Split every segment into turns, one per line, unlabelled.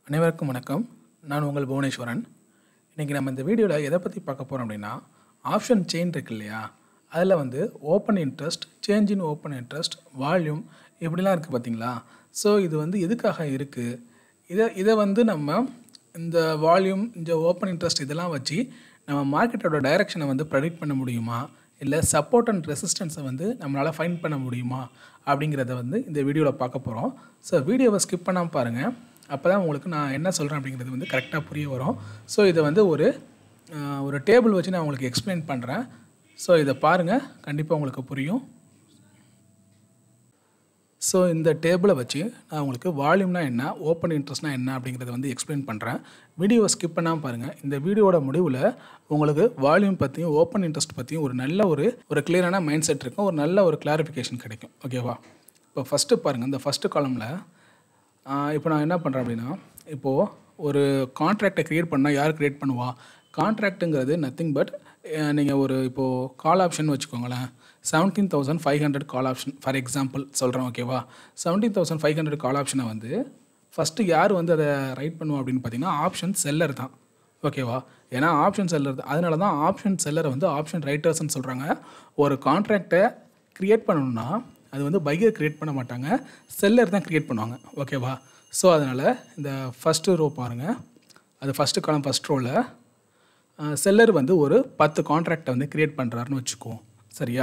அனைவருக்கும் வணக்கம் நான் உங்கள் புவனேஸ்வரன் இன்றைக்கி நம்ம இந்த வீடியோவில் எதை பற்றி பார்க்க போகிறோம் அப்படின்னா ஆப்ஷன் செயின் இருக்கு இல்லையா அதில் வந்து open interest change in open interest volume இப்படிலாம் இருக்குது பார்த்தீங்களா ஸோ இது வந்து எதுக்காக இருக்குது இதை இதை வந்து நம்ம இந்த வால்யூம் இந்த ஓப்பன் இன்ட்ரெஸ்ட் இதெல்லாம் வச்சு நம்ம மார்க்கெட்டோட டைரக்ஷனை வந்து ப்ரெடிக்ட் பண்ண முடியுமா இல்லை சப்போர்ட் அண்ட் ரெசிஸ்டன்ஸை வந்து நம்மளால் ஃபைன் பண்ண முடியுமா அப்படிங்கிறத வந்து இந்த வீடியோவில் பார்க்க போகிறோம் ஸோ வீடியோவை ஸ்கிப் பண்ணாமல் பாருங்கள் அப்போ தான் உங்களுக்கு நான் என்ன சொல்கிறேன் அப்படிங்கிறது வந்து கரெக்டாக புரிய வரும் ஸோ இதை வந்து ஒரு அஹ், ஒரு டேபிள் வச்சு நான் உங்களுக்கு எக்ஸ்பிளைன் பண்ணுறேன் ஸோ இதை பாருங்கள் கண்டிப்பாக உங்களுக்கு புரியும் ஸோ இந்த டேபிளை வச்சு நான் உங்களுக்கு வால்யூம்னா என்ன ஓப்பன் இன்ட்ரெஸ்ட்னா என்ன அப்படிங்கிறத வந்து எக்ஸ்பிளைன் பண்ணுறேன் வீடியோவை ஸ்கிப் பண்ணாமல் பாருங்கள் இந்த வீடியோட முடிவில் உங்களுக்கு வால்யூம் பற்றியும் ஓப்பன் இன்ட்ரெஸ்ட் பற்றியும் ஒரு நல்ல ஒரு ஒரு கிளியரான மைண்ட் செட் இருக்கும் ஒரு நல்ல ஒரு கிளாரிஃபிகேஷன் கிடைக்கும் ஓகேவா இப்போ ஃபஸ்ட்டு பாருங்கள் இந்த ஃபஸ்ட்டு காலமில் இப்போ நான் என்ன பண்ணுறேன் அப்படின்னா இப்போது ஒரு கான்ட்ராக்டை க்ரியேட் பண்ணால் யார் க்ரியேட் பண்ணுவா கான்ட்ராக்ட்டுங்கிறது நத்திங் பட் நீங்கள் ஒரு இப்போது கால் ஆப்ஷன் வச்சுக்கோங்களேன் seventeen thousand five hundred call option for example சொல்கிறேன் ஓகேவா seventeen thousand five hundred call ஆப்ஷனை வந்து ஃபஸ்ட்டு யார் வந்து அதை ரைட் பண்ணுவா அப்படின்னு பார்த்தீங்கன்னா ஆப்ஷன் செல்லர் தான் ஓகேவா ஏன்னா ஆப்ஷன் செல்லர் அதனால தான் ஆப்ஷன் செல்லரை வந்து ஆப்ஷன் ரைட்டர்ஸ்னு சொல்கிறாங்க ஒரு கான்ட்ராக்டை க்ரியேட் பண்ணணும்னா அது வந்து பையர் க்ரியேட் பண்ண மாட்டாங்க செல்லர் தான் க்ரியேட் பண்ணுவாங்க ஓகேவா ஸோ அதனால் இந்த ஃபஸ்ட்டு ரோ பாருங்கள் அது ஃபஸ்ட்டு காலம் ஃபஸ்ட் ரோவில் செல்லர் வந்து ஒரு பத்து கான்ட்ராக்டை வந்து க்ரியேட் பண்ணுறாருன்னு வச்சுக்குவோம் சரியா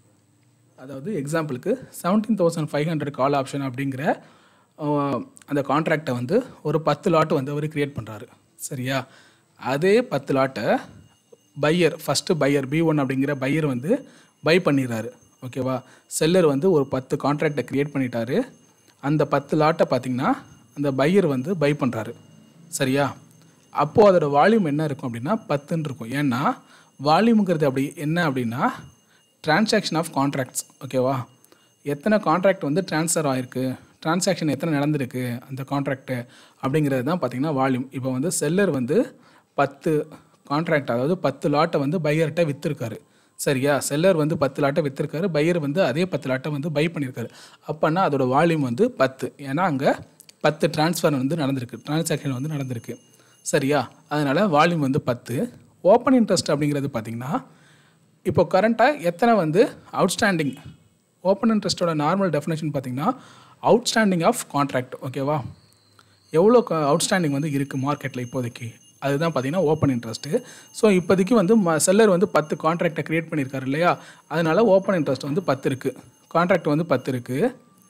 அதாவது எக்ஸாம்பிளுக்கு seventeen thousand five hundred call option அப்படிங்கிற அஹ், அந்த கான்ட்ராக்டை வந்து ஒரு பத்து லாட்டு வந்து அவர் க்ரியேட் பண்ணுறாரு சரியா அதே பத்து லாட்டை buyer first buyer B one அப்படிங்கிற பையர் வந்து பை பண்ணிடுறாரு ஓகேவா செல்லர் வந்து ஒரு பத்து கான்ட்ராக்டை க்ரியேட் பண்ணிட்டாரு அந்த பத்து லாட்டை பார்த்தீங்கன்னா அந்த பையர் வந்து பை பண்ணுறாரு சரியா அப்போது அதோட வால்யூம் என்ன இருக்கும் அப்படின்னா பத்துன்னு இருக்கும் ஏன்னா வால்யூமுங்கிறது அப்படி என்ன அப்படின்னா டிரான்சாக்ஷன் ஆஃப் கான்ட்ராக்ட்ஸ் ஓகேவா எத்தனை கான்ட்ராக்ட் வந்து ட்ரான்ஸ்ஃபர் ஆகிருக்கு டிரான்சாக்ஷன் எத்தனை நடந்திருக்கு அந்த கான்ட்ராக்ட்டு அப்படிங்கிறது தான் பார்த்தீங்கன்னா வால்யூம் இப்போ வந்து செல்லர் வந்து பத்து கான்ட்ராக்ட் அதாவது பத்து லாட்டை வந்து பையர்கிட்ட விற்றுருக்காரு சரியா செல்லர் வந்து பத்து லாட்டை விற்றுருக்காரு பையர் வந்து அதே பத்து லாட்டை வந்து பை பண்ணியிருக்காரு அப்போனா அதோட வால்யூம் வந்து பத்து ஏன்னா அங்கே பத்து டிரான்ஸ்ஃபர் வந்து நடந்திருக்கு டிரான்சாக்ஷன் வந்து நடந்திருக்கு சரியா அதனால் வால்யூம் வந்து பத்து ஓப்பன் இன்ட்ரெஸ்ட் அப்படிங்கிறது பார்த்திங்கன்னா இப்போ கரண்ட்டாக எத்தனை வந்து அவுட்ஸ்டாண்டிங் ஓப்பன் இன்ட்ரெஸ்ட்டோட நார்மல் டெஃபினேஷன் பார்த்தீங்கன்னா அவுட்ஸ்டாண்டிங் ஆஃப் கான்ட்ராக்ட் ஓகேவா எவ்வளோ அவுட்ஸ்டாண்டிங் வந்து இருக்குது மார்க்கெட்டில் இப்போதைக்கு அதுதான் பார்த்தீங்கன்னா ஓப்பன் இன்ட்ரெஸ்ட்டு ஸோ இப்போதைக்கு வந்து ம செல்லர் வந்து பத்து கான்ட்ராக்டை க்ரியேட் பண்ணியிருக்காரு இல்லையா அதனால் ஓப்பன் இன்ட்ரெஸ்ட் வந்து பத்து இருக்குது கான்ட்ராக்ட் வந்து பத்து இருக்குது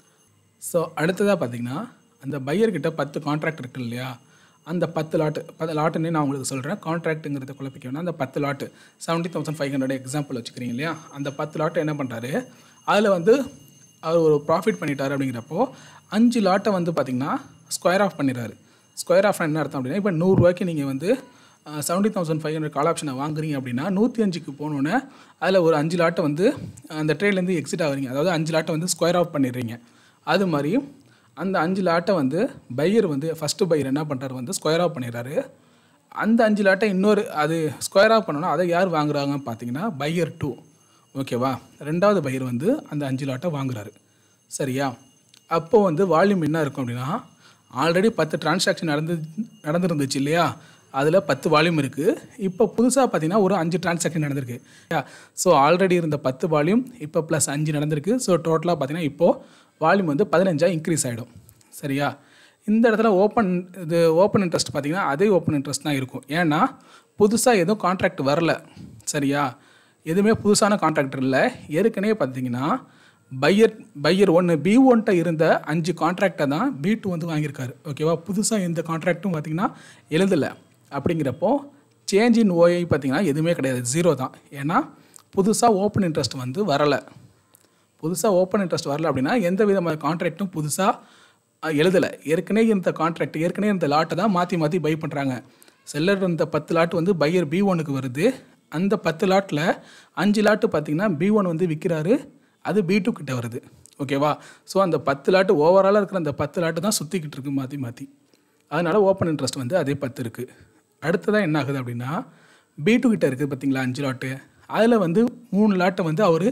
ஸோ அடுத்ததாக பார்த்தீங்கன்னா அந்த பையர்கிட்ட பத்து கான்ட்ராக்ட் இருக்கு இல்லையா அந்த பத்து லாட்டு பத்து லாட்டுன்னு நான் உங்களுக்கு சொல்கிறேன் கான்ட்ராக்ட்டுங்கிறத குழப்பிக்க வேணாம் அந்த பத்து lot seventy thousand five hundred example வச்சுக்கிறீங்க இல்லையா அந்த பத்து லாட்டை என்ன பண்ணுறாரு அதில் வந்து அவர் ஒரு ப்ராஃபிட் பண்ணிட்டாரு அப்படிங்கிறப்போ அஞ்சு லாட்டை வந்து பார்த்திங்கன்னா ஸ்கொயர் ஆஃப் பண்ணிடுறாரு ஸ்கொயர் ஆஃப் என்ன அர்த்தம் அப்படின்னா இப்போ நூறுரூவாய்க்கு நீங்கள் வந்து seventy thousand five hundred call ஆப்ஷனை வாங்குறீங்க அப்படின்னா நூற்றி அஞ்சுக்கு போனோன்னே அதில் ஒரு அஞ்சு லாட்டை வந்து அந்த ட்ரேட்லேருந்து எக்ஸிட் ஆகுறீங்க அதாவது அஞ்சு லாட்டை வந்து ஸ்கொயர் ஆஃப் பண்ணிடுறீங்க அது மாதிரி அந்த அஞ்சு லாட்டை வந்து பையர் வந்து ஃபஸ்ட்டு பையர் என்ன பண்ணுறாரு வந்து ஸ்கொயர் ஆஃப் பண்ணிடுறாரு அந்த அஞ்சு லாட்டை இன்னொரு அது ஸ்கொயர் ஆஃப் பண்ணணும் அதை யார் வாங்குறாங்கன்னு பார்த்தீங்கன்னா பையர் டூ ஓகேவா ரெண்டாவது பையர் வந்து அந்த அஞ்சு லாட்டை வாங்குறாரு சரியா அப்போது வந்து வால்யூம் என்ன இருக்கும் அப்படின்னா ஆல்ரெடி பத்து டிரான்சாக்ஷன் நடந்து நடந்துருந்துச்சு இல்லையா அதில் பத்து வால்யூம் இருக்குது இப்போ புதுசாக பார்த்தீங்கன்னா ஒரு அஞ்சு டிரான்சாக்ஷன் நடந்திருக்கு ஸோ ஆல்ரெடி இருந்த பத்து வால்யூம் இப்போ ப்ளஸ் அஞ்சு நடந்திருக்கு ஸோ டோட்டலாக பார்த்தீங்கன்னா இப்போது வால்யூம் வந்து பதினஞ்சாக இன்க்ரீஸ் ஆகிடும் சரியா இந்த இடத்துல ஓப்பன் இது ஓப்பன் இன்ட்ரெஸ்ட் பார்த்தீங்கன்னா அதே ஓப்பன் இன்ட்ரெஸ்ட் தான் இருக்கும் ஏன்னா புதுசாக எதுவும் கான்ட்ராக்ட் வரல சரியா எதுவுமே புதுசான கான்ட்ராக்ட் இல்லை ஏற்கனவே பார்த்தீங்கன்னா பையர் பையர் ஒன்று பி ஒன்ட்ட இருந்த அஞ்சு கான்ட்ராக்டை தான் பி டூ வந்து வாங்கியிருக்காரு ஓகேவா புதுசாக எந்த கான்ட்ராக்ட்டும் பார்த்தீங்கன்னா எழுதலை அப்படிங்கிறப்போ சேஞ்ச் இன் ஓஐ பார்த்தீங்கன்னா எதுவுமே கிடையாது ஜீரோ தான் ஏன்னா புதுசாக ஓப்பன் இன்ட்ரெஸ்ட் வந்து வரலை புதுசாக ஓப்பன் இன்ட்ரெஸ்ட் வரல அப்படின்னா எந்த விதமான கான்ட்ராக்ட்டும் புதுசாக எழுதலை ஏற்கனவே இருந்த கான்ட்ராக்ட் ஏற்கனவே இந்த லாட்டை தான் மாற்றி மாற்றி பை பண்ணுறாங்க செல்லர் இருந்த பத்து லாட் வந்து பையர் பி ஒனுக்கு வருது அந்த பத்து லாட்டில் அஞ்சு லாட்டு பார்த்தீங்கன்னா பி ஒன் வந்து விற்கிறாரு அது பி டூ கிட்ட வருது ஓகேவா ஸோ அந்த பத்து லாட்டு ஓவராலாக இருக்கிற அந்த பத்து லாட்டு தான் சுற்றிக்கிட்டு இருக்கு மாற்றி மாற்றி அதனால் ஓப்பன் இன்ட்ரெஸ்ட் வந்து அதே பத்து இருக்குது அடுத்ததாக என்ன ஆகுது அப்படின்னா பி டூ கிட்ட இருக்குது பார்த்தீங்களா அஞ்சு லாட்டு அதில் வந்து மூணு லாட்டை வந்து அவர்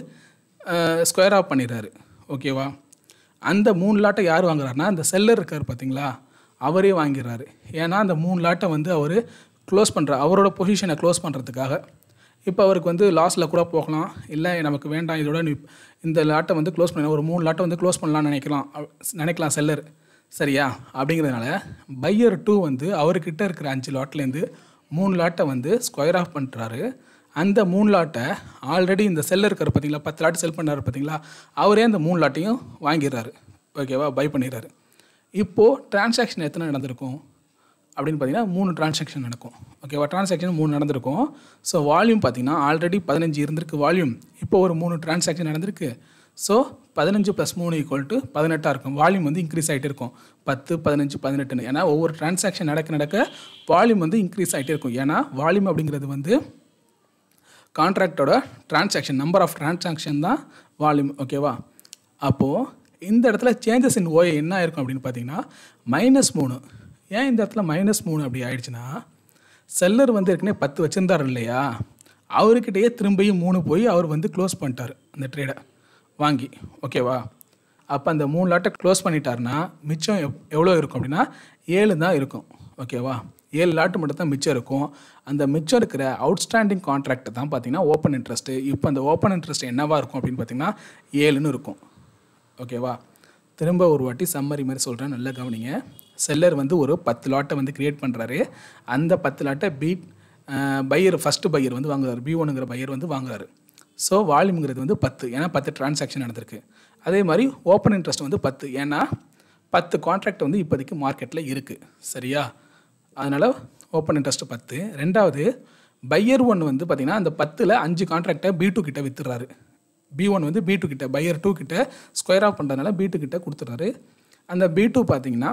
ஸ்கொயர் ஆஃப் பண்ணிடுறாரு ஓகேவா அந்த மூணு லாட்டை யார் வாங்குறாருன்னா அந்த செல்லர் இருக்கார் பார்த்தீங்களா அவரே வாங்கிடுறாரு ஏன்னா அந்த மூணு லாட்டை வந்து அவர் க்ளோஸ் பண்ணுற அவரோட பொசிஷனை க்ளோஸ் பண்ணுறதுக்காக இப்போ அவருக்கு வந்து லாஸில் கூட போகலாம் இல்லை நமக்கு வேண்டாம் இதோட நீ இந்த லாட்டை வந்து க்ளோஸ் பண்ண ஒரு மூணு லாட்டை வந்து க்ளோஸ் பண்ணலாம்னு நினைக்கலாம் அவ- நினைக்கலாம் செல்லர் சரியா அப்படிங்கிறதுனால பையர் டூ வந்து அவர்கிட்ட இருக்கிற அஞ்சு லாட்லேருந்து மூணு லாட்டை வந்து ஸ்கொயர் ஆஃப் பண்ணுறாரு அந்த மூணு லாட்டை ஆல்ரெடி இந்த செல்லர் இருக்கார் பார்த்தீங்களா பத்து லாட்டு செல் பண்ணார் பார்த்தீங்களா அவரே அந்த மூணு லாட்டையும் வாங்கிடுறாரு ஓகேவா பை பண்ணிடுறாரு இப்போது டிரான்சாக்ஷன் எத்தனை நடந்திருக்கும் அப்படின்னு பார்த்தீங்கன்னா மூணு டிரான்சாக்ஷன் நடக்கும் ஓகேவா டிரான்சாக்ஷன் மூணு நடந்திருக்கும் ஸோ வால்யூம் பார்த்தீங்கன்னா ஆல்ரெடி பதினஞ்சு இருந்திருக்கு வால்யூம் இப்போ ஒரு மூணு டிரான்சாக்ஷன் நடந்திருக்கு ஸோ பதினஞ்சு ப்ளஸ் மூணு ஈக்குவல் டு பதினெட்டாக இருக்கும் வால்யூம் வந்து இன்க்ரீஸ் ஆகிட்டே இருக்கும் பத்து பதினஞ்சு பதினெட்டுன்னு ஏன்னா ஒவ்வொரு டிரான்சாக்ஷன் நடக்க நடக்க வால்யூம் வந்து இன்க்ரீஸ் ஆகிட்டே இருக்கும் ஏன்னா வால்யூம் அப்படிங்கிறது வந்து கான்ட்ராக்டோட டிரான்சாக்ஷன் நம்பர் ஆஃப் டிரான்சாக்ஷன் தான் வால்யூம் ஓகேவா அப்போது இந்த இடத்துல சேஞ்சஸ் இன் ஓஏ என்ன இருக்கும் அப்படின்னு பார்த்தீங்கன்னா மைனஸ் மூணு ஏன் இந்த இடத்துல மைனஸ் மூணு அப்படி ஆயிடுச்சுன்னா செல்லர் வந்து ஏற்கனவே பத்து வச்சுருந்தார் இல்லையா அவர்கிட்டயே திரும்பியும் மூணு போய் அவர் வந்து க்ளோஸ் பண்ணிட்டார் அந்த ட்ரேடை வாங்கி ஓகேவா அப்போ அந்த மூணு லாட்டை க்ளோஸ் பண்ணிட்டாருன்னா மிச்சம் எவ் எவ்வளோ இருக்கும் அப்படின்னா ஏழு தான் இருக்கும் ஓகேவா ஏழு லாட்டு மட்டும் தான் மிச்சம் இருக்கும் அந்த மிச்சம் இருக்கிற அவுட்ஸ்டாண்டிங் கான்ட்ராக்ட் தான் பார்த்தீங்கன்னா ஓப்பன் இன்ட்ரெஸ்ட்டு இப்போ அந்த ஓப்பன் இன்ட்ரெஸ்ட் என்னவா இருக்கும் அப்படின்னு பார்த்தீங்கன்னா ஏழுன்னு இருக்கும் ஓகேவா திரும்ப ஒரு வாட்டி சம்மரி மாதிரி சொல்கிறேன் நல்லா கவனிங்க செல்லர் வந்து ஒரு பத்து லாட்டை வந்து கிரியேட் பண்ணுறாரு அந்த பத்து லாட்டை பீட் பையர் ஃபஸ்ட்டு பையர் வந்து வாங்குறாரு பி ஒனுங்கிற பையர் வந்து வாங்குறாரு ஸோ வால்யூம்ங்கிறது வந்து பத்து ஏன்னா பத்து டிரான்சாக்ஷன் நடந்திருக்கு அதே மாதிரி ஓப்பன் இன்ட்ரெஸ்ட் வந்து பத்து ஏன்னா பத்து கான்ட்ராக்ட் வந்து இப்போதைக்கு மார்க்கெட்டில் இருக்குது சரியா அதனால் ஓப்பன் இன்ட்ரெஸ்ட் பத்து ரெண்டாவது பையர் ஒன் வந்து பார்த்திங்கன்னா அந்த பத்தில் அஞ்சு கான்ட்ராக்டை பி டூ கிட்ட வித்துறாரு பி ஒன் வந்து பி டூ கிட்ட பையர் டூ கிட்ட ஸ்கொயர் ஆஃப் பண்ணுறதுனால பி டூ கிட்ட கொடுத்துட்றாரு அந்த பி டூ பார்த்தீங்கன்னா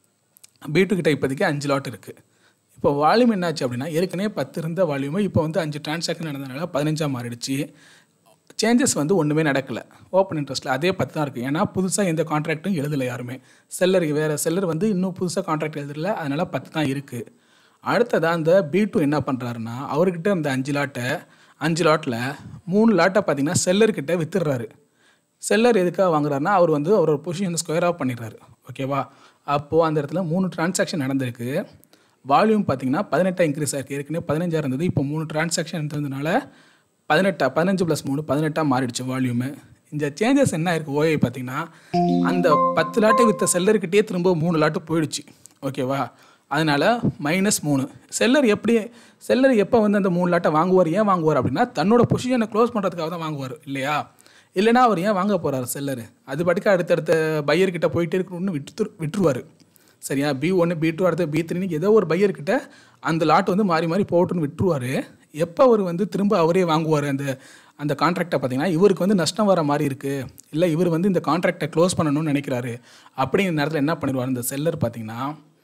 பி டூ கிட்ட இப்போதைக்கு அஞ்சு லாட் இருக்குது இப்போ வால்யூம் என்னாச்சு அப்படின்னா ஏற்கனவே பத்து இருந்த வால்யூமு இப்போ வந்து அஞ்சு டிரான்சாக்ஷன் நடந்ததுனால பதினஞ்சாக மாறிடுச்சு சேஞ்சஸ் வந்து ஒன்றுமே நடக்கலை ஓப்பன் இன்ட்ரெஸ்ட்டில் அதே பத்து தான் இருக்குது ஏன்னா புதுசாக எந்த கான்ட்ராக்ட்டும் எழுதலை யாருமே செல்லர் வேறு செல்லர் வந்து இன்னும் புதுசாக கான்ட்ராக்ட் எழுதல அதனால் பத்து தான் இருக்குது அடுத்ததாக அந்த பி டூ என்ன பண்ணுறாருன்னா அவர்கிட்ட இந்த அஞ்சு லாட்டை அஞ்சு லாட்டில் மூணு லாட்டை பார்த்தீங்கன்னா செல்லர்கிட்ட வித்துடுறாரு செல்லர் எதுக்காக வாங்குறாருன்னா அவர் வந்து அவரோட பொசிஷன் ஸ்கொயர் ஆஃப் பண்ணிடுறாரு ஓகேவா அப்போது அந்த இடத்துல மூணு டிரான்சாக்ஷன் நடந்திருக்கு வால்யூம் பார்த்தீங்கன்னா பதினெட்டாக இன்க்ரீஸ் ஆயிருக்கு ஏற்கனவே பதினஞ்சாக இருந்தது இப்போ மூணு டிரான்சாக்ஷன் இருந்ததுனால பதினெட்டா பதினஞ்சு ப்ளஸ் மூணு பதினெட்டாக மாறிடுச்சு வால்யூமு இந்த சேஞ்சஸ் என்ன இருக்குது ஓஏ பார்த்தீங்கன்னா அந்த பத்து லாட்டை விற்ற செல்லர்கிட்டயே திரும்ப மூணு லாட்டு போயிடுச்சு ஓகேவா அதனால் மைனஸ் மூணு செல்லர் எப்படி செல்லர் எப்போ வந்து அந்த மூணு லாட்டை வாங்குவார் ஏன் வாங்குவார் அப்படின்னா தன்னோட பொசிஷனை க்ளோஸ் பண்ணுறதுக்காக தான் வாங்குவார் இல்லையா இல்லைன்னா அவர் ஏன் வாங்க போகிறார் செல்லர் அது பாட்டுக்கு அடுத்தடுத்த பையர்கிட்ட போயிட்டே இருக்கணும்னு விட்டு விட்டுருவார் சரியா பி ஒன்று பி டூ அடுத்து பி த்ரீன்னு ஏதோ ஒரு பையர்கிட்ட அந்த லாட் வந்து மாறி மாறி போட்டுன்னு விட்டுருவார் எப்போ அவர் வந்து திரும்ப அவரே வாங்குவார் அந்த அந்த கான்ட்ராக்டை பார்த்தீங்கன்னா இவருக்கு வந்து நஷ்டம் வர மாதிரி இருக்குது இல்லை இவர் வந்து இந்த கான்ட்ராக்டை க்ளோஸ் பண்ணணும்னு நினைக்கிறாரு அப்படிங்கிற நேரத்தில் என்ன பண்ணிடுவார் இந்த செல்லர் பார்த்தீங்கன்னா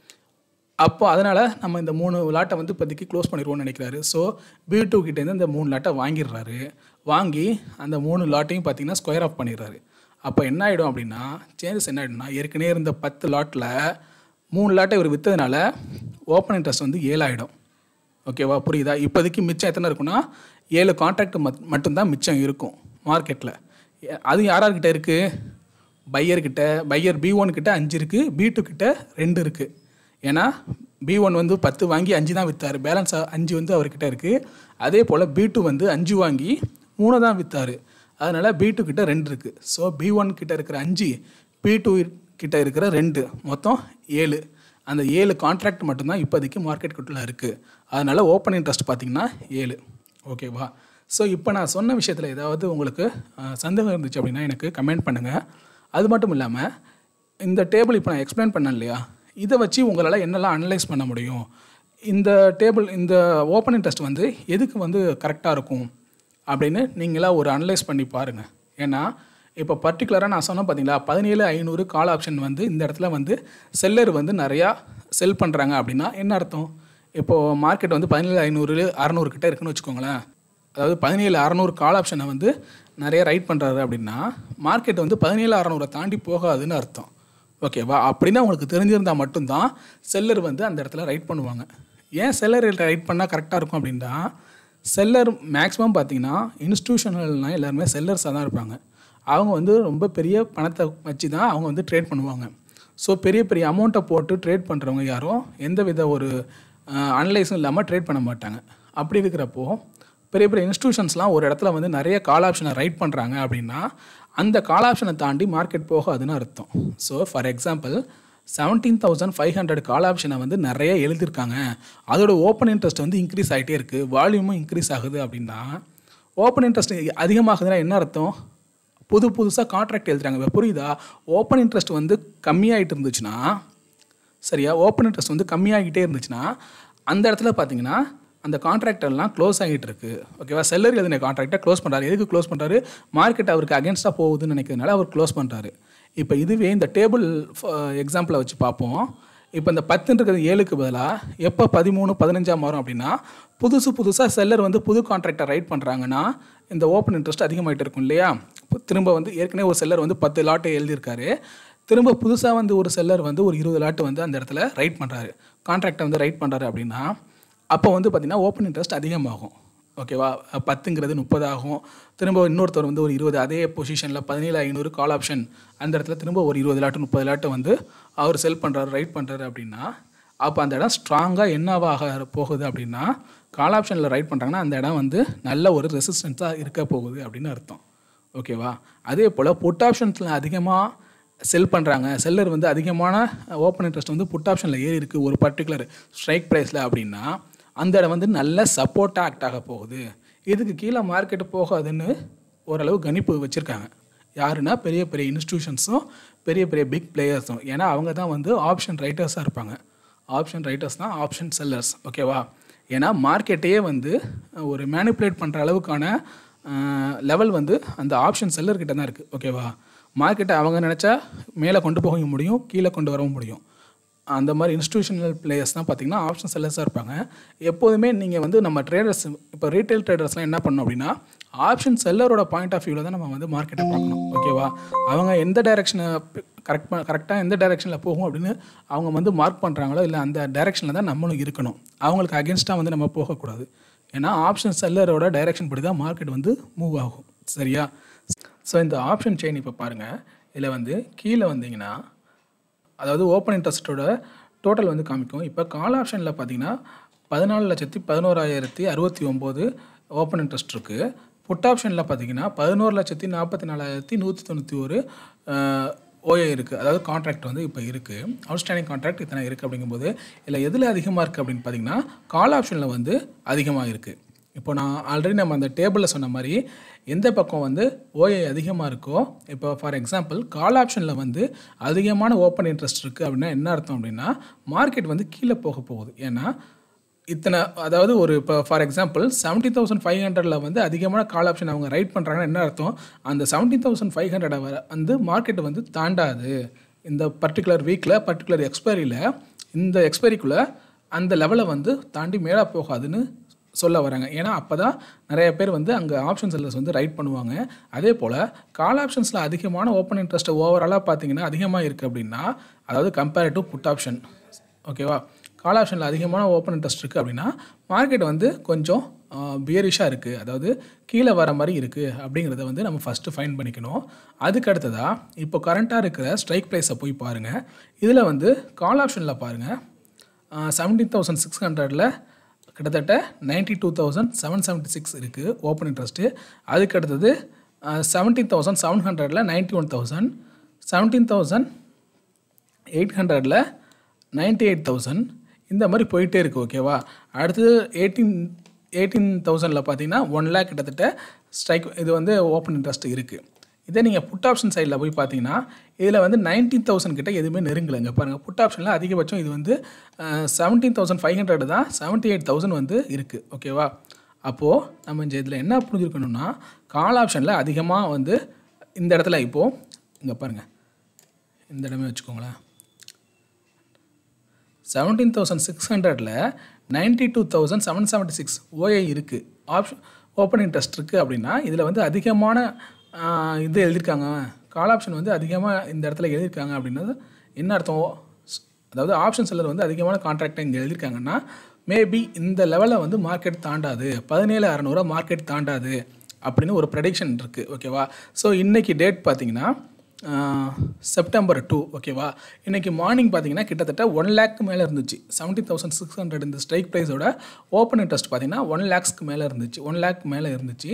அப்போ அதனால் நம்ம இந்த மூணு லாட்டை வந்து இப்போதைக்கு க்ளோஸ் பண்ணிடுவோம்னு நினைக்கிறாரு ஸோ பி டூ கிட்டேருந்து இந்த மூணு லாட்டை வாங்கிடுறாரு வாங்கி அந்த மூணு லாட்டையும் பார்த்தீங்கன்னா ஸ்கொயர் ஆஃப் பண்ணிடுறாரு அப்போ என்ன ஆகிடும் அப்படின்னா சேஞ்சஸ் என்ன ஆகிடும்னா ஏற்கனவே இருந்த பத்து லாட்டில் மூணு லாட்டை இவர் விற்றதுனால ஓப்பன் இன்ட்ரெஸ்ட் வந்து ஏழாயிடும் ஓகேவா புரியுதா இப்போதைக்கு மிச்சம் எத்தனை இருக்குன்னா ஏழு கான்ட்ராக்ட் மட் மட்டும்தான் மிச்சம் இருக்கும் மார்க்கெட்டில் அது யாரார்கிட்ட இருக்குது பையர்கிட்ட பையர் பி ஒன் கிட்ட அஞ்சு இருக்குது பி டூ கிட்ட ரெண்டு இருக்குது ஏன்னா பி ஒன் வந்து பத்து வாங்கி அஞ்சு தான் விற்றாரு பேலன்ஸ் அஞ்சு வந்து அவர்கிட்ட இருக்குது அதே போல் பி டூ வந்து அஞ்சு வாங்கி மூணு தான் விற்றாரு அதனால் பி டூ கிட்ட ரெண்டு இருக்குது ஸோ பி ஒன் கிட்ட இருக்கிற அஞ்சு பி டூ கிட்ட இருக்கிற ரெண்டு மொத்தம் ஏழு அந்த ஏழு கான்ட்ராக்ட் மட்டும்தான் இப்போதைக்கு மார்க்கெட்டுக்குள்ளே இருக்குது அதனால் ஓப்பன் இன்ட்ரெஸ்ட் பார்த்தீங்கன்னா ஏழு ஓகேவா ஸோ இப்போ நான் சொன்ன விஷயத்தில் ஏதாவது உங்களுக்கு அஹ், சந்தேகம் இருந்துச்சு அப்படின்னா எனக்கு கமெண்ட் பண்ணுங்கள் அது மட்டும் இல்லாமல் இந்த டேபிள் இப்போ நான் எக்ஸ்பிளைன் பண்ணேன் இல்லையா இதை வச்சு உங்களால் என்னெல்லாம் அனலைஸ் பண்ண முடியும் இந்த டேபிள் இந்த ஓப்பன் இன்ட்ரெஸ்ட் வந்து எதுக்கு வந்து கரெக்டாக இருக்கும் அப்படின்னு நீங்களாக ஒரு அனலைஸ் பண்ணி பாருங்கள் ஏன்னா இப்போ பர்டிகுலராக நான் சொன்னேன் பார்த்தீங்களா பதினேழு ஐநூறு கால் ஆப்ஷன் வந்து இந்த இடத்துல வந்து செல்லர் வந்து நிறையா செல் பண்ணுறாங்க அப்படின்னா என்ன அர்த்தம் இப்போது மார்க்கெட் வந்து பதினேழு ஐநூறு அறநூறு கிட்ட இருக்குன்னு வச்சுக்கோங்களேன் அதாவது பதினேழு அறநூறு கால் ஆப்ஷனை வந்து நிறைய ரைட் பண்ணுறாரு அப்படின்னா மார்க்கெட் வந்து பதினேழு அறநூறை தாண்டி போகாதுன்னு அர்த்தம் ஓகேவா அப்படின்னா உங்களுக்கு தெரிஞ்சிருந்தால் மட்டும்தான் செல்லர் வந்து அந்த இடத்துல ரைட் பண்ணுவாங்க ஏன் செல்லர் ரைட் பண்ணால் கரெக்டாக இருக்கும் அப்படின்னா செல்லர் மேக்ஸிமம் பார்த்தீங்கன்னா இன்ஸ்டியூஷனல்னால் எல்லாருமே செல்லர்ஸாக தான் இருப்பாங்க அவங்க வந்து ரொம்ப பெரிய பணத்தை வச்சு தான் அவங்க வந்து ட்ரேட் பண்ணுவாங்க ஸோ பெரிய பெரிய அமௌண்ட்டை போட்டு ட்ரேட் பண்ணுறவங்க யாரும் எந்த வித ஒரு அனலைஸும் இல்லாமல் ட்ரேட் பண்ண மாட்டாங்க அப்படி இருக்கிறப்போ பெரிய பெரிய இன்ஸ்டியூஷன்ஸ்லாம் ஒரு இடத்துல வந்து நிறைய கால் ஆப்ஷனை ரைட் பண்ணுறாங்க அப்படின்னா அந்த கால் ஆப்ஷனை தாண்டி மார்க்கெட் போகாதுன்னு அர்த்தம் so for example seventeen thousand five hundred call ஆப்ஷனை வந்து நிறைய எழுதியிருக்காங்க அதோட ஓப்பன் இன்ட்ரெஸ்ட் வந்து இன்க்ரீஸ் ஆகிட்டே இருக்குது வால்யூமும் இன்க்ரீஸ் ஆகுது அப்படின்னா ஓப்பன் இன்ட்ரெஸ்ட் அதிகமாகுதுன்னா என்ன அர்த்தம் புது புதுசாக கான்ட்ராக்ட் எழுதுறாங்க இப்போ புரியுதா ஓப்பன் இன்ட்ரெஸ்ட் வந்து கம்மியாகிட்டு இருந்துச்சுன்னா சரியா ஓப்பன் இன்ட்ரெஸ்ட் வந்து கம்மியாகிட்டே இருந்துச்சுன்னா அந்த இடத்துல பார்த்தீங்கன்னா அந்த கான்ட்ராக்ட் எல்லாம் க்ளோஸ் ஆகிட்டு இருக்கு ஓகேவா செல்லர் எழுதின கான்ட்ராக்டை க்ளோஸ் பண்ணுறாரு எதுக்கு க்ளோஸ் பண்ணுறாரு மார்க்கெட் அவருக்கு அகேன்ஸ்டாக போகுதுன்னு நினைக்கிறதுனால அவர் க்ளோஸ் பண்ணுறாரு இப்போ இதுவே இந்த டேபிள் எக்ஸாம்பிளை வச்சு பார்ப்போம் இப்போ இந்த பத்துன்றது ஏழுக்கு பதிலாக எப்போ பதிமூணு பதினஞ்சாம் வரும் அப்படின்னா புதுசு புதுசாக செல்லர் வந்து புது கான்ட்ராக்டை ரைட் பண்ணுறாங்கன்னா இந்த ஓப்பன் இன்ட்ரெஸ்ட் அதிகமாகிட்டு இருக்கும் இல்லையா இப்போ திரும்ப வந்து ஏற்கனவே ஒரு செல்லர் வந்து பத்து லாட்டை எழுதியிருக்காரு திரும்ப புதுசாக வந்து ஒரு செல்லர் வந்து ஒரு இருபது லாட்டு வந்து அந்த இடத்துல ரைட் பண்ணுறாரு கான்ட்ராக்டை வந்து ரைட் பண்ணுறாரு அப்படின்னா அப்போ வந்து பார்த்திங்கன்னா ஓப்பன் இன்ட்ரெஸ்ட் அதிகமாகும் ஓகேவா பத்துங்கிறது முப்பது ஆகும் திரும்ப இன்னொருத்தர் வந்து ஒரு இருபது அதே பொசிஷனில் பதினேழு ஐநூறு கால் ஆப்ஷன் அந்த இடத்துல திரும்ப ஒரு இருபது லாட்டு முப்பது லாட்டு வந்து அவர் செல் பண்ணுறாரு ரைட் பண்ணுறாரு அப்படின்னா அப்போ அந்த இடம் ஸ்ட்ராங்காக என்னவாக போகுது அப்படின்னா கால் ஆப்ஷனில் ரைட் பண்ணுறாங்கன்னா அந்த இடம் வந்து நல்ல ஒரு ரெசிஸ்டன்ஸாக இருக்க போகுது அப்படின்னு அர்த்தம் ஓகேவா அதே போல் புட் ஆப்ஷன்ஸில் அதிகமாக செல் பண்ணுறாங்க செல்லர் வந்து அதிகமான ஓப்பன் இன்ட்ரெஸ்ட் வந்து புட் ஆப்ஷனில் ஏறி இருக்குது ஒரு பர்டிகுலர் ஸ்ட்ரைக் ப்ரைஸில் அப்படின்னா அந்த இடம் வந்து நல்ல சப்போர்ட்டாக ஆக்ட் ஆக போகுது இதுக்கு கீழே மார்க்கெட்டு போகாதுன்னு ஓரளவு கணிப்பு வச்சுருக்காங்க யாருன்னா பெரிய பெரிய இன்ஸ்டியூஷன்ஸும் பெரிய பெரிய பிக் பிளேயர்ஸும் ஏன்னா அவங்க தான் வந்து ஆப்ஷன் ரைட்டர்ஸாக இருப்பாங்க ஆப்ஷன் ரைட்டர்ஸ் தான் ஆப்ஷன் செல்லர்ஸ் ஓகேவா ஏன்னா மார்க்கெட்டையே வந்து ஒரு மேனிப்புலேட் பண்ணுற அளவுக்கான லெவல் வந்து அந்த ஆப்ஷன் செல்லர்கிட்ட தான் இருக்குது ஓகேவா மார்க்கெட்டை அவங்க நினச்சா மேலே கொண்டு போக முடியும் கீழே கொண்டு வரவும் முடியும் அந்த மாதிரி இன்ஸ்டியூஷனல் பிளேயர்ஸ் தான் பார்த்தீங்கன்னா ஆப்ஷன் செல்லர்ஸாக இருப்பாங்க எப்போதுமே நீங்கள் வந்து நம்ம ட்ரேடர்ஸ் இப்போ ரீட்டைல் ட்ரேடர்ஸ்லாம் என்ன பண்ணணும் அப்படின்னா ஆப்ஷன் செல்லரோட பாயிண்ட் ஆஃப் வியூவில் தான் நம்ம வந்து மார்க்கெட்டை பார்க்கணும் ஓகேவா அவங்க எந்த டைரெக்ஷனை கரெக்ட் கரெக்டாக எந்த டைரெக்ஷனில் போகும் அப்படின்னு அவங்க வந்து மார்க் பண்ணுறாங்களோ இல்லை அந்த டைரெக்ஷனில் தான் நம்மளும் இருக்கணும் அவங்களுக்கு அகேன்ஸ்டாக வந்து நம்ம போகக்கூடாது ஏன்னா ஆப்ஷன் செல்லரோட டைரெக்ஷன் படி தான் மார்க்கெட் வந்து மூவ் ஆகும் சரியா ஸோ இந்த ஆப்ஷன் செயின் இப்போ பாருங்கள் இதில் வந்து கீழே வந்தீங்கன்னா அதாவது ஓப்பன் இன்ட்ரெஸ்ட்டோட டோட்டல் வந்து காமிக்கும் இப்போ கால் ஆப்ஷனில் பார்த்தீங்கன்னா பதினாலு லட்சத்தி பதினோராயிரத்தி அறுபத்தி ஒம்பது ஓப்பன் இன்ட்ரெஸ்ட் இருக்குது புட் ஆப்ஷனில் பார்த்தீங்கன்னா பதினோரு லட்சத்தி நாற்பத்தி நாலாயிரத்தி நூற்றி தொண்ணூற்றி ஒரு ஓஏ இருக்குது அதாவது கான்ட்ராக்ட் வந்து இப்போ இருக்குது அவுட்ஸ்டாண்டிங் கான்ட்ராக்ட் இத்தனை இருக்குது அப்படிங்கும்போது இல்லை எதில் அதிகமாக இருக்குது அப்படின்னு பார்த்தீங்கன்னா கால் ஆப்ஷனில் வந்து அதிகமாக இருக்குது இப்போ நான் ஆல்ரெடி நம்ம அந்த டேபிளில் சொன்ன மாதிரி எந்த பக்கம் வந்து ஓஏ அதிகமாக இருக்கோ இப்போ ஃபார் எக்ஸாம்பிள் கால் ஆப்ஷனில் வந்து அதிகமான ஓப்பன் இன்ட்ரெஸ்ட் இருக்குது அப்படின்னா என்ன அர்த்தம் அப்படின்னா மார்க்கெட் வந்து கீழே போக போகுது ஏன்னா இத்தனை அதாவது ஒரு இப்போ for example seventy thousand five ஹண்ட்ரடில் வந்து அதிகமான கால் ஆப்ஷன் அவங்க ரைட் பண்ணுறாங்கன்னா என்ன அர்த்தம் அந்த செவன்ட்டி தௌசண்ட் ஃபைவ் ஹண்ட்ரடை வர வந்து மார்க்கெட் வந்து தாண்டாது இந்த பர்டிகுலர் வீக்கில் பர்டிகுலர் எக்ஸ்பைரியில் இந்த எக்ஸ்பைரிக்குள்ளே அந்த லெவலை வந்து தாண்டி மேலே போகாதுன்னு சொல்ல வராங்க ஏன்னா அப்போ தான் நிறைய பேர் வந்து அங்கே ஆப்ஷன் செல்லர்ஸ் வந்து ரைட் பண்ணுவாங்க அதே போல் கால் ஆப்ஷன்ஸில் அதிகமான ஓப்பன் இன்ட்ரெஸ்ட் ஓவராலாக பார்த்தீங்கன்னா அதிகமாக இருக்குது அப்படின்னா அதாவது கம்பேர் டு புட் ஆப்ஷன் ஓகேவா கால் ஆப்ஷனில் அதிகமான ஓப்பன் இன்ட்ரெஸ்ட் இருக்குது அப்படின்னா மார்க்கெட் வந்து கொஞ்சம் பியரிஷாக இருக்குது அதாவது கீழே வர மாதிரி இருக்குது அப்படிங்கிறத வந்து நம்ம ஃபஸ்ட்டு ஃபைன் பண்ணிக்கணும் அதுக்கு அடுத்ததாக இப்போ கரண்ட்டாக இருக்கிற ஸ்ட்ரைக் ப்ரைஸை போய் பாருங்கள் இதில் வந்து கால் ஆப்ஷனில் பாருங்கள் செவன்டீன் தௌசண்ட் சிக்ஸ் ஹண்ட்ரடில் கிட்டத்தட்ட ninety two thousand seven seventy six இருக்குது ஓப்பன் இன்ட்ரெஸ்ட்டு அதுக்கு அடுத்தது செவன்டீன் தௌசண்ட் செவன் ஹண்ட்ரடில் ninety one thousand seventeen thousand eight ஹண்ட்ரடில் நைன்ட்டி எயிட் தௌசண்ட் இந்த மாதிரி போயிட்டே இருக்குது ஓகேவா அடுத்தது எயிட்டீன் எயிட்டீன் தௌசண்டில் பார்த்தீங்கன்னா ஒன் லேக் கிட்டத்தட்ட ஸ்ட்ரைக் இது வந்து ஓப்பன் இன்ட்ரெஸ்ட் இருக்குது இதே நீங்கள் புட் ஆப்ஷன் சைடில் போய் பார்த்தீங்கன்னா இதில் வந்து நைன்டீன் தௌசண்ட் கிட்ட எதுவுமே நெருங்கலைங்க பாருங்கள் புட் ஆப்ஷனில் அதிகபட்சம் இது வந்து செவன்டீன் தௌசண்ட் ஃபைவ் ஹண்ட்ரட் தான் செவன்ட்டி எயிட் தௌசண்ட் வந்து இருக்குது ஓகேவா அப்போது நம்ம இந்த இதில் என்ன புரிஞ்சுருக்கணும்னா கால் ஆப்ஷனில் அதிகமாக வந்து இந்த இடத்துல இப்போது இங்கே பாருங்கள் இந்த இடமே வச்சுக்கோங்களேன் செவன்டீன் தௌசண்ட் சிக்ஸ் ஹண்ட்ரடில் ninety two thousand seven seventy six ஓஏ இருக்குது ஆப்ஷன் ஓப்பன் இன்ட்ரெஸ்ட் இருக்குது அப்படின்னா இதில் வந்து அதிகமான ஆஹ், இது எழுதியிருக்காங்க கால் ஆப்ஷன் வந்து அதிகமாக இந்த இடத்துல எழுதியிருக்காங்க அப்படின்னது என்ன அர்த்தம் அதாவது ஆப்ஷன் செல்லர் வந்து அதிகமான கான்ட்ராக்டை இங்கே எழுதியிருக்காங்கன்னா மேபி இந்த லெவலில் வந்து மார்க்கெட் தாண்டாது பதினேழு அறநூறுவா மார்க்கெட் தாண்டாது அப்படின்னு ஒரு ப்ரெடிக்ஷன் இருக்குது ஓகேவா ஸோ இன்றைக்கி டேட் பார்த்தீங்கன்னா செப்டம்பர் டூ ஓகேவா இன்றைக்கி மார்னிங் பார்த்தீங்கன்னா கிட்டத்தட்ட ஒன் லேக்கு மேலே இருந்துச்சு செவன்ட்டி தௌசண்ட் சிக்ஸ் ஹண்ட்ரட் இந்த ஸ்ட்ரைக் ப்ரைஸோட ஓப்பன் இன்ட்ரெஸ்ட் பார்த்தீங்கன்னா ஒன் லேக்ஸ்க்கு மேலே இருந்துச்சு ஒன் லேக் மேலே இருந்துச்சு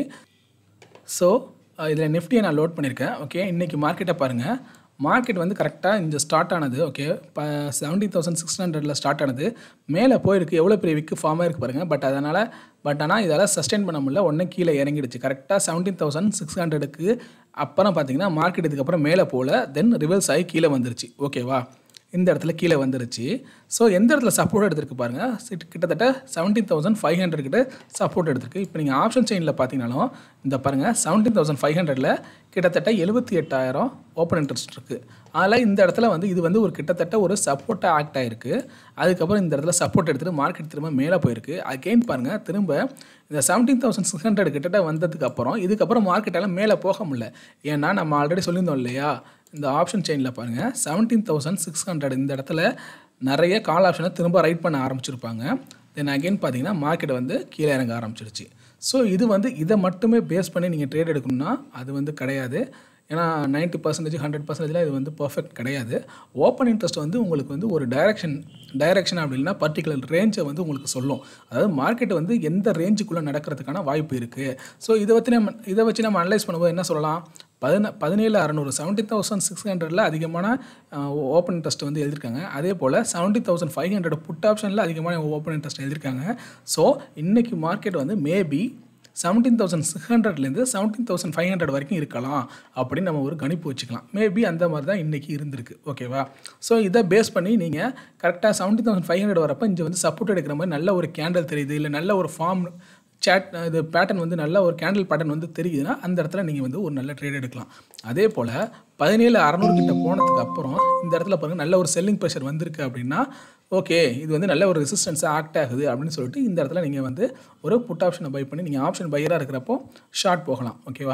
ஸோ இதில் நிஃப்டியை நான் லோட் பண்ணியிருக்கேன் ஓகே இன்றைக்கி மார்க்கெட்டை பாருங்கள் மார்க்கெட் வந்து கரெக்டாக இந்த ஸ்டார்ட் ஆனது ஓகே இப்போ செவன்ட்டி தௌசண்ட் சிக்ஸ் ஹண்ட்ரடில் ஸ்டார்ட் ஆனது மேலே போயிருக்கு எவ்வளோ பெரிய விக்கு ஃபார்மாக இருக்குது பாருங்கள் பட் அதனால் பட் ஆனால் இதால் சஸ்டெயின் பண்ண முடியல உடனே கீழே இறங்கிடுச்சு கரெக்டாக செவன்டீன் தௌசண்ட் சிக்ஸ் ஹண்ட்ரடுக்கு அப்புறம் பார்த்தீங்கன்னா மார்க்கெட் இதுக்கப்புறம் மேலே போகல தென் ரிவர்ஸ் ஆகி கீழே வந்துருச்சு ஓகேவா இந்த இடத்துல கீழே வந்துருச்சு ஸோ எந்த இடத்துல சப்போர்ட் எடுத்திருக்கு பாருங்கள் சிட் கிட்டத்தட்ட செவன்டீன் தௌசண்ட் ஃபைவ் ஹண்ட்ரட் கிட்ட சப்போர்ட் எடுத்திருக்கு இப்போ நீங்கள் ஆப்ஷன் செயினில் பார்த்தீங்கனாலும் இந்த பாருங்கள் செவன்டீன் தௌசண்ட் ஃபைவ் ஹண்ட்ரடில் கிட்டத்தட்ட எழுபத்தி எட்டாயிரம் ஓப்பன் இன்ட்ரெஸ்ட் இருக்குது அதில் இந்த இடத்துல வந்து இது வந்து ஒரு கிட்டத்தட்ட ஒரு சப்போர்ட்டாக ஆக்ட் ஆகிருக்கு அதுக்கப்புறம் இந்த இடத்துல சப்போர்ட் எடுத்துகிட்டு மார்க்கெட் திரும்ப மேலே போயிருக்கு அகெயின் பாருங்கள் திரும்ப இந்த செவன்டீன் தௌசண்ட் சிக்ஸ் ஹண்ட்ரட் கிட்ட வந்ததுக்கு அப்புறம் இதுக்கப்புறம் மார்க்கெட்டால் மேலே போக முடியல ஏன்னா நம்ம ஆல்ரெடி சொல்லியிருந்தோம் இல்லையா இந்த ஆப்ஷன் செயினில் பாருங்கள் செவன்டீன் தௌசண்ட் சிக்ஸ் ஹண்ட்ரட் இந்த இடத்துல நிறைய கால் ஆப்ஷனை திரும்ப ரைட் பண்ண ஆரம்பிச்சிருப்பாங்க தென் அகைன் பார்த்தீங்கன்னா மார்க்கெட் வந்து கீழே இறங்க ஆரம்பிச்சிருச்சு ஸோ இது வந்து இதை மட்டுமே பேஸ் பண்ணி நீங்கள் ட்ரேட் எடுக்கணும்னா அது வந்து கிடையாது ஏன்னா நைன்ட்டி பர்சன்டேஜ் ஹண்ட்ரட் பர்சன்டேஜில் இது வந்து பர்ஃபெக்ட் கிடையாது ஓப்பன் இன்ட்ரெஸ்ட் வந்து உங்களுக்கு வந்து ஒரு டைரக்ஷன் டைரக்ஷன் அப்படின்னா பர்டிகுலர் ரேஞ்சை வந்து உங்களுக்கு சொல்லும் அதாவது மார்க்கெட் வந்து எந்த ரேஞ்சுக்குள்ளே நடக்கிறதுக்கான வாய்ப்பு இருக்குது ஸோ இதை வச்சு நம்ம இதை வச்சு நம்ம அனலைஸ் பண்ணும்போது என்ன சொல்லலாம் பதின பதினேழு அறநூறு செவன்ட்டி தௌசண்ட் சிக்ஸ் ஹண்ட்ரடில் அதிகமான ஓப்பன் இன்ட்ரெஸ்ட் வந்து எழுதியிருக்காங்க அதே போல் seventy thousand five hundred put ஆப்ஷனில் அதிகமான ஓப்பன் இன்ட்ரெஸ்ட் எழுதியிருக்காங்க ஸோ இன்றைக்கி மார்க்கெட் வந்து மேபி செவன்டீன் தௌசண்ட் சிக்ஸ் ஹண்ட்ரட்லேருந்து செவன்டீன் தௌசண்ட் ஃபைவ் ஹண்ட்ரட் வரைக்கும் இருக்கலாம் அப்படின்னு நம்ம ஒரு கணிப்பு வச்சுக்கலாம் மேபி அந்த மாதிரி தான் இன்றைக்கி இருந்திருக்கு ஓகேவா ஸோ இதை பேஸ் பண்ணி நீங்கள் கரெக்டாக செவன்டீன் தௌசண்ட் ஃபைவ் ஹண்ட்ரட் வரப்போ இங்கே வந்து சப்போர்ட் எடுக்கிற மாதிரி நல்ல ஒரு கேண்டல் தெரியுது இல்லை நல்ல ஒரு ஃபார்ம் சேட் இது பேட்டர்ன் வந்து நல்ல ஒரு கேண்டில் பேட்டர்ன் வந்து தெரியுதுன்னா அந்த இடத்துல நீங்கள் வந்து ஒரு நல்ல ட்ரேட் எடுக்கலாம் அதே போல் பதினேழு அறநூறு கிட்ட போனதுக்கு அப்புறம் இந்த இடத்துல பாருங்கள் நல்ல ஒரு செல்லிங் ப்ரெஷர் வந்திருக்கு அப்படின்னா ஓகே இது வந்து நல்ல ஒரு ரெசிஸ்டன்ஸாக ஆக்ட் ஆகுது அப்படின்னு சொல்லிட்டு இந்த இடத்துல நீங்கள் வந்து ஒரு புட் ஆப்ஷனை பை பண்ணி நீங்கள் ஆப்ஷன் பையராக இருக்கிறப்போ ஷார்ட் போகலாம் ஓகேவா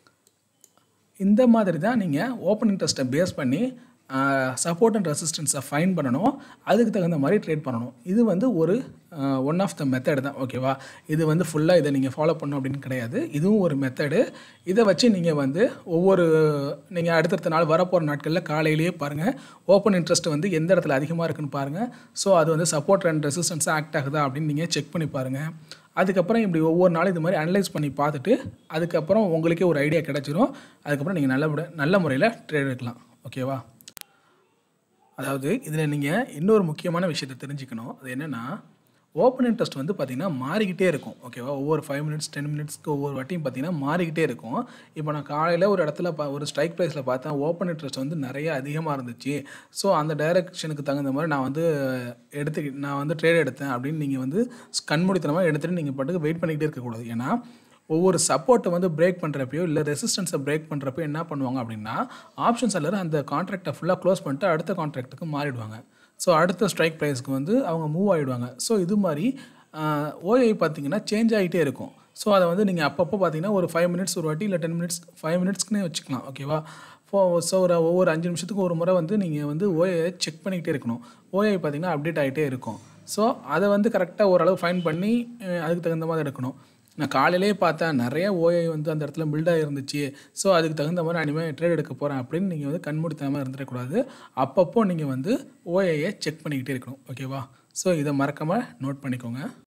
இந்த மாதிரி தான் நீங்கள் ஓப்பன் இன்ட்ரெஸ்ட்டை பேஸ் பண்ணி சப்போர்ட் அண்ட் ரெசிஸ்டன்ஸை ஃபைன் பண்ணணும் அதுக்கு தகுந்த மாதிரி ட்ரேட் பண்ணணும் இது வந்து ஒரு ஒன் ஆஃப் த மெத்தட் தான் ஓகேவா இது வந்து ஃபுல்லாக இதை நீங்கள் ஃபாலோ பண்ணணும் அப்படின்னு கிடையாது இதுவும் ஒரு மெத்தடு இதை வச்சு நீங்கள் வந்து ஒவ்வொரு நீங்கள் அடுத்தடுத்த நாள் வரப்போகிற நாட்களில் காலையிலேயே பாருங்கள் ஓப்பன் இன்ட்ரெஸ்ட் வந்து எந்த இடத்துல அதிகமாக இருக்குன்னு பாருங்கள் ஸோ அது வந்து சப்போர்ட் அண்ட் ரெசிஸ்டன்ஸாக ஆக்ட் ஆகுதா அப்படின்னு நீங்கள் செக் பண்ணி பாருங்கள் அதுக்கப்புறம் இப்படி ஒவ்வொரு நாளும் இது மாதிரி அனலைஸ் பண்ணி பார்த்துட்டு அதுக்கப்புறம் உங்களுக்கே ஒரு ஐடியா கிடச்சிரும் அதுக்கப்புறம் நீங்கள் நல்ல நல்ல முறையில் ட்ரேட் எடுக்கலாம் ஓகேவா அதாவது இதில் நீங்கள் இன்னொரு முக்கியமான விஷயத்தை தெரிஞ்சுக்கணும் அது என்னென்னா ஓப்பன் இன்ட்ரெஸ்ட் வந்து பார்த்திங்கன்னா மாறிக்கிட்டே இருக்கும் ஓகேவா ஒவ்வொரு ஃபைவ் மினிட்ஸ் டென் மினிட்ஸ்க்கு ஒவ்வொரு வாட்டியும் பார்த்திங்கன்னா மாறிக்கிட்டே இருக்கும் இப்போ நான் காலையில் ஒரு இடத்துல பா ஒரு ஸ்ட்ரைக் ப்ரைஸில் பார்த்தேன் ஓப்பன் இன்ட்ரெஸ்ட் வந்து நிறைய அதிகமாக இருந்துச்சு ஸோ அந்த டைரக்ஷனுக்கு தகுந்த மாதிரி நான் வந்து எடுத்து நான் வந்து ட்ரேட் எடுத்தேன் அப்படின்னு நீங்கள் வந்து கண்மூடித்தனமாக எடுத்துகிட்டு நீங்கள் பாட்டுக்கு வெயிட் பண்ணிக்கிட்டே இருக்கக்கூடாது ஏன்னா ஒவ்வொரு சப்போர்ட்டை வந்து பிரேக் பண்ணுறப்பையோ இல்லை ரெசிஸ்டன்ஸை பிரேக் பண்ணுறப்போ என்ன பண்ணுவாங்க அப்படின்னா ஆப்ஷன் செல்லர் அந்த கான்ட்ராக்டை ஃபுல்லாக க்ளோஸ் பண்ணிட்டு அடுத்த கான்ட்ராக்ட்டுக்கு மாறிடுவாங்க ஸோ அடுத்த ஸ்ட்ரைக் ப்ரைஸ்க்கு வந்து அவங்க மூவ் ஆகிடுவாங்க ஸோ இது மாதிரி ஓஐ பார்த்தீங்கன்னா சேஞ்ச் ஆகிட்டே இருக்கும் ஸோ அதை வந்து நீங்கள் அப்பப்போ பார்த்தீங்கன்னா ஒரு ஃபைவ் மினிட்ஸ் ஒரு வாட்டி இல்லை டென் மினிட்ஸ் ஃபைவ் மினிட்ஸ்க்குனே வச்சுக்கலாம் ஓகேவா ஃபோ ஸோ ஒரு ஒவ்வொரு அஞ்சு நிமிஷத்துக்கு ஒரு முறை வந்து நீங்கள் வந்து ஓஏ செக் பண்ணிக்கிட்டே இருக்கணும் ஓஏ பார்த்தீங்கன்னா அப்டேட் ஆகிட்டே இருக்கும் ஸோ அதை வந்து கரெக்டாக ஓரளவு ஃபைன் பண்ணி அதுக்கு தகுந்த மாதிரி எடுக்கணும் நான் காலையிலே பார்த்தேன் நிறைய ஓஐ வந்து அந்த இடத்துல பில்டாக இருந்துச்சு ஸோ அதுக்கு தகுந்த மாதிரி நான் இனிமேல் ட்ரேட் எடுக்க போகிறேன் அப்படின்னு நீங்கள் வந்து கண்மூடித்தனமாக இருந்துடக்கூடாது அப்பப்போ நீங்கள் வந்து ஓஐயை செக் பண்ணிக்கிட்டே இருக்கணும் ஓகேவா ஸோ இதை மறக்காமல் நோட் பண்ணிக்கோங்க